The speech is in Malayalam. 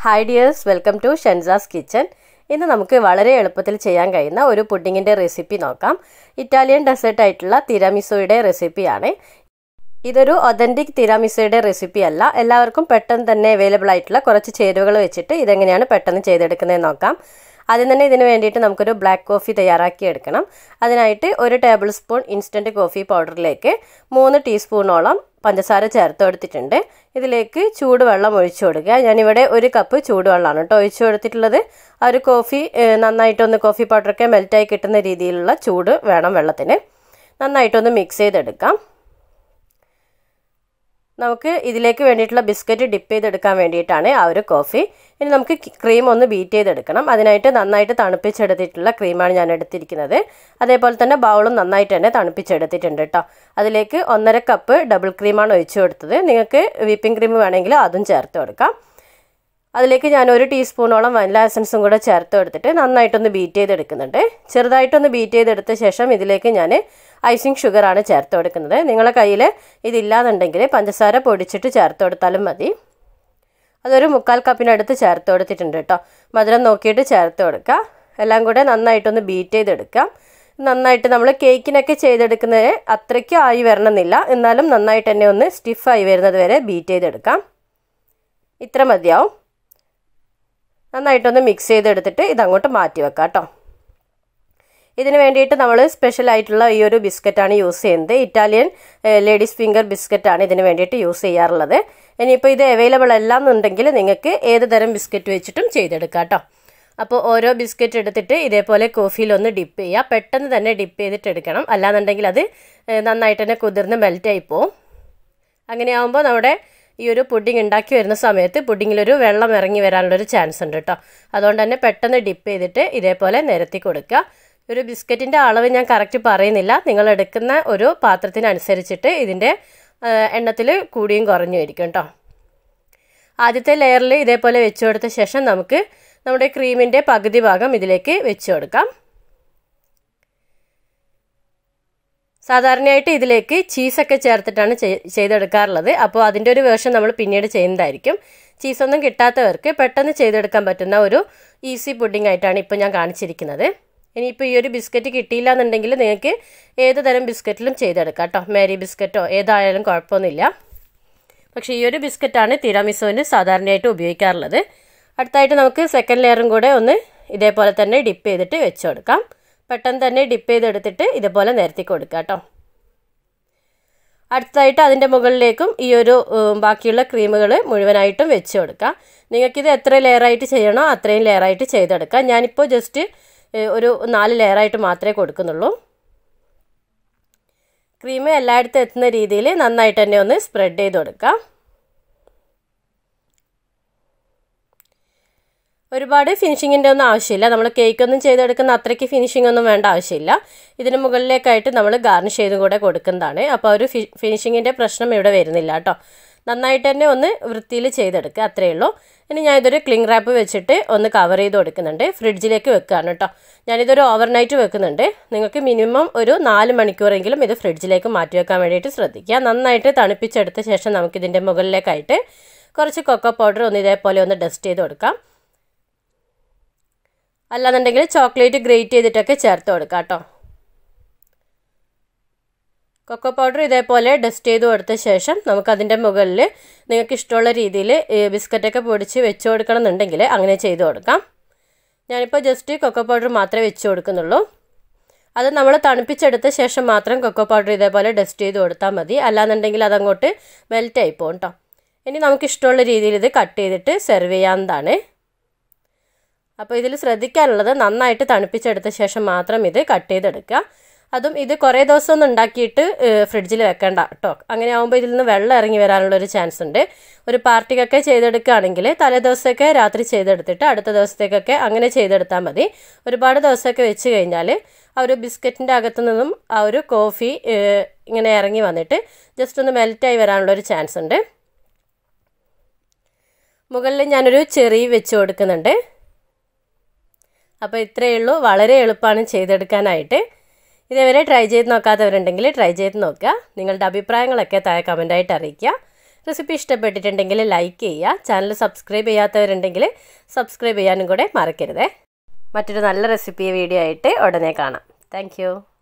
ഹായ് ഡിയേഴ്സ് വെൽക്കം ടു ഷെൻസാസ് കിച്ചൺ ഇന്ന് നമുക്ക് വളരെ എളുപ്പത്തിൽ ചെയ്യാൻ കഴിയുന്ന ഒരു പുഡിങ്ങിൻ്റെ റെസിപ്പി നോക്കാം ഇറ്റാലിയൻ ഡെസേർട്ട് ആയിട്ടുള്ള തിരാമിസോയുടെ റെസിപ്പിയാണ് ഇതൊരു ഒതൻറ്റിക് തിരാമിസോയുടെ റെസിപ്പി അല്ല എല്ലാവർക്കും പെട്ടെന്ന് തന്നെ അവൈലബിൾ ആയിട്ടുള്ള കുറച്ച് ചേരുവകൾ വെച്ചിട്ട് ഇതെങ്ങനെയാണ് പെട്ടെന്ന് ചെയ്തെടുക്കുന്നത് നോക്കാം ആദ്യം തന്നെ ഇതിന് വേണ്ടിയിട്ട് നമുക്കൊരു ബ്ലാക്ക് കോഫി തയ്യാറാക്കി എടുക്കണം അതിനായിട്ട് ഒരു ടേബിൾ സ്പൂൺ ഇൻസ്റ്റൻറ്റ് കോഫി പൗഡറിലേക്ക് മൂന്ന് ടീസ്പൂണോളം പഞ്ചസാര ചേർത്ത് കൊടുത്തിട്ടുണ്ട് ഇതിലേക്ക് ചൂടുവെള്ളം ഒഴിച്ചു കൊടുക്കുക ഞാനിവിടെ ഒരു കപ്പ് ചൂടുവെള്ളമാണ് കേട്ടോ ഒഴിച്ചു കൊടുത്തിട്ടുള്ളത് ആ ഒരു കോഫി നന്നായിട്ടൊന്ന് കോഫി പൗഡറൊക്കെ മെൽറ്റായി കിട്ടുന്ന രീതിയിലുള്ള ചൂട് വേണം വെള്ളത്തിന് നന്നായിട്ടൊന്ന് മിക്സ് ചെയ്തെടുക്കാം നമുക്ക് ഇതിലേക്ക് വേണ്ടിയിട്ടുള്ള ബിസ്ക്കറ്റ് ഡിപ്പ് ചെയ്തെടുക്കാൻ വേണ്ടിയിട്ടാണ് ആ ഒരു കോഫി ഇനി നമുക്ക് ക്രീം ഒന്ന് ബീറ്റ് ചെയ്തെടുക്കണം അതിനായിട്ട് നന്നായിട്ട് തണുപ്പിച്ചെടുത്തിട്ടുള്ള ക്രീമാണ് ഞാൻ എടുത്തിരിക്കുന്നത് അതേപോലെ തന്നെ ബൗളും നന്നായിട്ട് തന്നെ തണുപ്പിച്ചെടുത്തിട്ടുണ്ട് കേട്ടോ അതിലേക്ക് ഒന്നര കപ്പ് ഡബിൾ ക്രീമാണ് ഒഴിച്ചു കൊടുത്തത് നിങ്ങൾക്ക് വിപ്പിംഗ് ക്രീം വേണമെങ്കിൽ അതും ചേർത്ത് കൊടുക്കാം അതിലേക്ക് ഞാൻ ഒരു ടീസ്പൂണോളം വനില എസൻസും കൂടെ ചേർത്ത് കൊടുത്തിട്ട് നന്നായിട്ടൊന്ന് ബീറ്റ് ചെയ്തെടുക്കുന്നുണ്ട് ചെറുതായിട്ടൊന്ന് ബീറ്റ് ചെയ്തെടുത്ത ശേഷം ഇതിലേക്ക് ഞാൻ ഐസിങ് ഷുഗറാണ് ചേർത്ത് കൊടുക്കുന്നത് നിങ്ങളെ കയ്യിൽ ഇതില്ലാന്നുണ്ടെങ്കിൽ പഞ്ചസാര പൊടിച്ചിട്ട് ചേർത്ത് കൊടുത്താലും മതി അതൊരു മുക്കാൽ കപ്പിനടുത്ത് ചേർത്ത് കൊടുത്തിട്ടുണ്ട് കേട്ടോ മധുരം നോക്കിയിട്ട് ചേർത്ത് കൊടുക്കുക എല്ലാം കൂടെ നന്നായിട്ടൊന്ന് ബീറ്റ് ചെയ്തെടുക്കാം നന്നായിട്ട് നമ്മൾ കേക്കിനൊക്കെ ചെയ്തെടുക്കുന്നത് അത്രയ്ക്ക് ആയി വരണമെന്നില്ല എന്നാലും നന്നായിട്ട് തന്നെ ഒന്ന് സ്റ്റിഫായി വരുന്നത് വരെ ബീറ്റ് ചെയ്തെടുക്കാം ഇത്ര മതിയാവും നന്നായിട്ടൊന്ന് മിക്സ് ചെയ്തെടുത്തിട്ട് ഇതങ്ങോട്ട് മാറ്റി വെക്കാം കേട്ടോ ഇതിന് വേണ്ടിയിട്ട് നമ്മൾ സ്പെഷ്യൽ ആയിട്ടുള്ള ഈ ഒരു ബിസ്ക്കറ്റാണ് യൂസ് ചെയ്യുന്നത് ഇറ്റാലിയൻ ലേഡീസ് ഫിംഗർ ബിസ്ക്കറ്റാണ് ഇതിന് വേണ്ടിയിട്ട് യൂസ് ചെയ്യാറുള്ളത് ഇനിയിപ്പോൾ ഇത് അവൈലബിൾ അല്ല എന്നുണ്ടെങ്കിൽ നിങ്ങൾക്ക് ഏത് തരം ബിസ്ക്കറ്റ് വെച്ചിട്ടും ചെയ്തെടുക്കാം കേട്ടോ അപ്പോൾ ഓരോ ബിസ്ക്കറ്റ് എടുത്തിട്ട് ഇതേപോലെ കോഫിയിലൊന്ന് ഡിപ്പ് ചെയ്യുക പെട്ടെന്ന് തന്നെ ഡിപ്പ് ചെയ്തിട്ട് എടുക്കണം അല്ലാന്നുണ്ടെങ്കിൽ അത് നന്നായിട്ട് തന്നെ കുതിർന്ന് മെൽറ്റായി പോവും അങ്ങനെയാകുമ്പോൾ നമ്മുടെ ഈ ഒരു പുഡിംഗ് ഉണ്ടാക്കി വരുന്ന സമയത്ത് പുഡിങ്ങിലൊരു വെള്ളം ഇറങ്ങി വരാനുള്ളൊരു ചാൻസ് ഉണ്ട് കേട്ടോ അതുകൊണ്ട് തന്നെ പെട്ടെന്ന് ഡിപ്പ് ചെയ്തിട്ട് ഇതേപോലെ നിരത്തി കൊടുക്കുക ഒരു ബിസ്ക്കറ്റിൻ്റെ അളവ് ഞാൻ കറക്റ്റ് പറയുന്നില്ല നിങ്ങൾ എടുക്കുന്ന ഒരു പാത്രത്തിനനുസരിച്ചിട്ട് ഇതിൻ്റെ എണ്ണത്തിൽ കൂടിയും കുറഞ്ഞു വരിക്കും കേട്ടോ ആദ്യത്തെ ലെയറിൽ ഇതേപോലെ വെച്ച് കൊടുത്ത ശേഷം നമുക്ക് നമ്മുടെ ക്രീമിൻ്റെ പകുതി ഭാഗം ഇതിലേക്ക് വെച്ച് കൊടുക്കാം സാധാരണയായിട്ട് ഇതിലേക്ക് ചീസൊക്കെ ചേർത്തിട്ടാണ് ചെയ്തെടുക്കാറുള്ളത് അപ്പോൾ അതിൻ്റെ ഒരു വേർഷൻ നമ്മൾ പിന്നീട് ചെയ്യുന്നതായിരിക്കും ചീസൊന്നും കിട്ടാത്തവർക്ക് പെട്ടെന്ന് ചെയ്തെടുക്കാൻ പറ്റുന്ന ഒരു ഈസി പുഡിംഗ് ആയിട്ടാണ് ഇപ്പോൾ ഞാൻ കാണിച്ചിരിക്കുന്നത് ഇനിയിപ്പോൾ ഈ ഒരു ബിസ്ക്കറ്റ് കിട്ടിയില്ല എന്നുണ്ടെങ്കിൽ നിങ്ങൾക്ക് ഏത് തരം ബിസ്ക്കറ്റിലും ചെയ്തെടുക്കാം കേട്ടോ മേരി ബിസ്ക്കറ്റോ ഏതായാലും കുഴപ്പമൊന്നുമില്ല പക്ഷേ ഈ ഒരു ബിസ്ക്കറ്റാണ് തിരാമിസോന് സാധാരണയായിട്ട് ഉപയോഗിക്കാറുള്ളത് അടുത്തായിട്ട് നമുക്ക് സെക്കൻഡ് ലെയറും കൂടെ ഒന്ന് ഇതേപോലെ തന്നെ ഡിപ്പ് ചെയ്തിട്ട് വെച്ച് കൊടുക്കാം പെട്ടെന്ന് തന്നെ ഡിപ്പ് ചെയ്തെടുത്തിട്ട് ഇതുപോലെ നിരത്തി കൊടുക്കുക കേട്ടോ അടുത്തായിട്ട് അതിൻ്റെ മുകളിലേക്കും ഈ ഒരു ബാക്കിയുള്ള ക്രീമുകൾ മുഴുവനായിട്ടും വെച്ച് കൊടുക്കുക നിങ്ങൾക്കിത് എത്ര ലെയറായിട്ട് ചെയ്യണോ അത്രയും ലെയറായിട്ട് ചെയ്തെടുക്കാം ഞാനിപ്പോൾ ജസ്റ്റ് ഒരു നാല് ലെയറായിട്ട് മാത്രമേ കൊടുക്കുന്നുള്ളൂ ക്രീം എല്ലായിടത്തും എത്തുന്ന രീതിയിൽ നന്നായിട്ട് തന്നെ ഒന്ന് സ്പ്രെഡ് ചെയ്ത് കൊടുക്കാം ഒരുപാട് ഫിനിഷിങ്ങിൻ്റെ ഒന്നും ആവശ്യമില്ല നമ്മൾ കേക്കൊന്നും ചെയ്തെടുക്കുന്ന അത്രയ്ക്ക് ഫിനിഷിംഗ് ഒന്നും വേണ്ട ആവശ്യമില്ല ഇതിന് മുകളിലേക്കായിട്ട് നമ്മൾ ഗാർണിഷ് ചെയ്തും കൂടെ കൊടുക്കുന്നതാണ് അപ്പോൾ ഒരു ഫിനിഷിങ്ങിൻ്റെ പ്രശ്നം ഇവിടെ വരുന്നില്ല കേട്ടോ നന്നായിട്ട് തന്നെ ഒന്ന് വൃത്തിയിൽ ചെയ്തെടുക്കുക അത്രയേ ഉള്ളൂ ഇനി ഞാൻ ഇതൊരു ക്ലിങ് റാപ്പ് വെച്ചിട്ട് ഒന്ന് കവർ ചെയ്ത് കൊടുക്കുന്നുണ്ട് ഫ്രിഡ്ജിലേക്ക് വെക്കുകയാണ് കേട്ടോ ഞാനിതൊരു ഓവർനൈറ്റ് വെക്കുന്നുണ്ട് നിങ്ങൾക്ക് മിനിമം ഒരു നാല് മണിക്കൂറെങ്കിലും ഇത് ഫ്രിഡ്ജിലേക്ക് മാറ്റി വെക്കാൻ വേണ്ടിയിട്ട് ശ്രദ്ധിക്കുക നന്നായിട്ട് തണുപ്പിച്ചെടുത്ത ശേഷം നമുക്കിതിൻ്റെ മുകളിലേക്കായിട്ട് കുറച്ച് കൊക്കോ പൗഡർ ഒന്ന് ഇതേപോലെ ഒന്ന് ഡസ്റ്റ് ചെയ്ത് കൊടുക്കാം അല്ലാന്നുണ്ടെങ്കിൽ ചോക്ലേറ്റ് ഗ്രേറ്റ് ചെയ്തിട്ടൊക്കെ ചേർത്ത് കൊടുക്കാം കേട്ടോ കൊക്കോ പൗഡർ ഇതേപോലെ ഡസ്റ്റ് ചെയ്ത് കൊടുത്ത ശേഷം നമുക്കതിൻ്റെ മുകളിൽ നിങ്ങൾക്ക് ഇഷ്ടമുള്ള രീതിയിൽ ബിസ്ക്കറ്റൊക്കെ പൊടിച്ച് വെച്ച് കൊടുക്കണം എന്നുണ്ടെങ്കിൽ അങ്ങനെ ചെയ്ത് കൊടുക്കാം ഞാനിപ്പോൾ ജസ്റ്റ് കൊക്കോ പൗഡർ മാത്രമേ വെച്ച് കൊടുക്കുന്നുള്ളൂ അത് നമ്മൾ തണുപ്പിച്ചെടുത്ത ശേഷം മാത്രം കൊക്കോ പൗഡർ ഇതേപോലെ ഡസ്റ്റ് ചെയ്ത് കൊടുത്താൽ മതി അല്ലാന്നുണ്ടെങ്കിൽ അതങ്ങോട്ട് മെൽറ്റായി പോകും കേട്ടോ ഇനി നമുക്ക് ഇഷ്ടമുള്ള രീതിയിൽ ഇത് കട്ട് ചെയ്തിട്ട് സെർവ് ചെയ്യാവുന്നതാണ് അപ്പോൾ ഇതിൽ ശ്രദ്ധിക്കാനുള്ളത് നന്നായിട്ട് തണുപ്പിച്ചെടുത്ത ശേഷം മാത്രം ഇത് കട്ട് ചെയ്തെടുക്കുക അതും ഇത് കുറേ ദിവസം ഒന്നും ഉണ്ടാക്കിയിട്ട് ഫ്രിഡ്ജിൽ വെക്കണ്ട കേട്ടോ അങ്ങനെ ആകുമ്പോൾ ഇതിൽ നിന്ന് വെള്ളം ഇറങ്ങി വരാനുള്ളൊരു ചാൻസ് ഉണ്ട് ഒരു പാർട്ടിക്കൊക്കെ ചെയ്തെടുക്കുകയാണെങ്കിൽ തലേ ദിവസമൊക്കെ രാത്രി ചെയ്തെടുത്തിട്ട് അടുത്ത ദിവസത്തേക്കൊക്കെ അങ്ങനെ ചെയ്തെടുത്താൽ മതി ഒരുപാട് ദിവസമൊക്കെ വെച്ച് കഴിഞ്ഞാൽ ആ ഒരു ബിസ്ക്കറ്റിൻ്റെ അകത്തു നിന്നും ആ ഒരു കോഫി ഇങ്ങനെ ഇറങ്ങി വന്നിട്ട് ജസ്റ്റ് ഒന്ന് മെൽറ്റായി വരാനുള്ളൊരു ചാൻസ് ഉണ്ട് മുകളിൽ ഞാനൊരു ചെറി വെച്ച് കൊടുക്കുന്നുണ്ട് അപ്പോൾ ഇത്രയേ ഉള്ളൂ വളരെ എളുപ്പമാണ് ചെയ്തെടുക്കാനായിട്ട് ഇതേവരെ ട്രൈ ചെയ്ത് നോക്കാത്തവരുണ്ടെങ്കിൽ ട്രൈ ചെയ്ത് നോക്കുക നിങ്ങളുടെ അഭിപ്രായങ്ങളൊക്കെ താഴെ കമൻറ്റായിട്ട് അറിയിക്കുക റെസിപ്പി ഇഷ്ടപ്പെട്ടിട്ടുണ്ടെങ്കിൽ ലൈക്ക് ചെയ്യുക ചാനൽ സബ്സ്ക്രൈബ് ചെയ്യാത്തവരുണ്ടെങ്കിൽ സബ്സ്ക്രൈബ് ചെയ്യാനും കൂടെ മറക്കരുതേ മറ്റൊരു നല്ല റെസിപ്പി വീഡിയോ ആയിട്ട് ഉടനെ കാണാം താങ്ക്